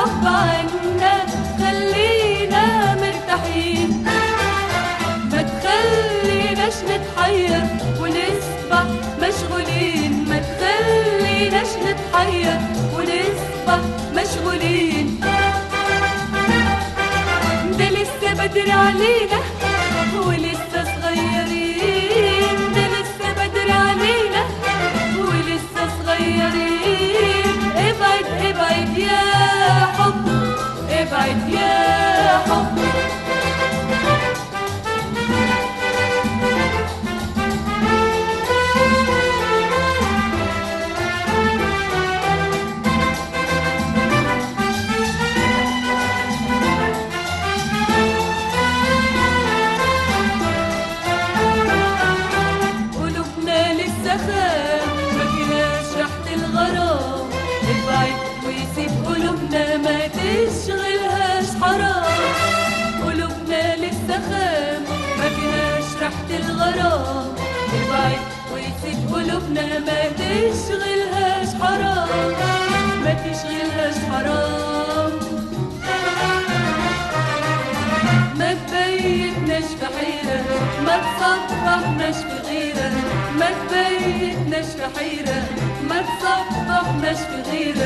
حب عنا خلينا مرتاحين ما تخليناش نتحير ونصبح مشغولين ما تخليناش نتحير ونصبح مشغولين ده لسه بدري علينا ولسه صغيرين ده لسه بدري علينا ولسه صغيرين ابعد ابعد يا حب ابعد يا حب قلوبنا لسه خام ما فيهاش ريحة الغرام ابعد ويسيب قلوبنا ما تشغلهاش حرام قلوبنا لسه خام ما فيهاش ريحة الغرام ابعد ويسيب قلوبنا ما تشغلهاش حرام ما تشغلهاش حرام ما تبيتناش في حيرة ما تصبحناش في غيرة ما تبيتناش في حيرة ما تصبحناش في غيرة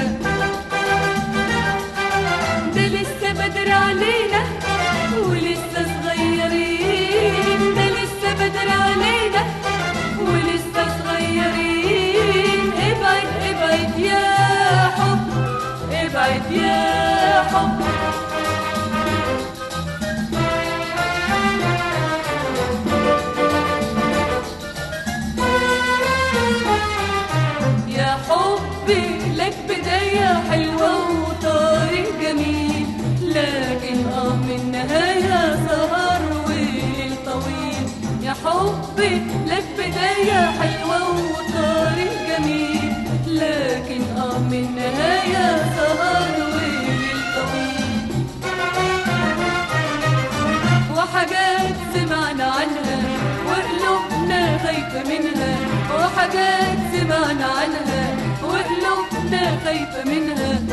ده لسه بدري علينا ولسه صغيرين ده لسه بدري علينا ولسه صغيرين ابعد ابعد يا حب ابعد يا حب يا حبي لك بداية حلوة وطريق جميل لكن اه من نهاية سهر وليل طويل يا حبي لك بداية حلوة وطريق جميل لكن اه من نهاية سهر وليل طويل وحاجات سمعنا عنها وقلوبنا خايفة منها وحاجات سمعنا عنها وقلوبنا خايفة منها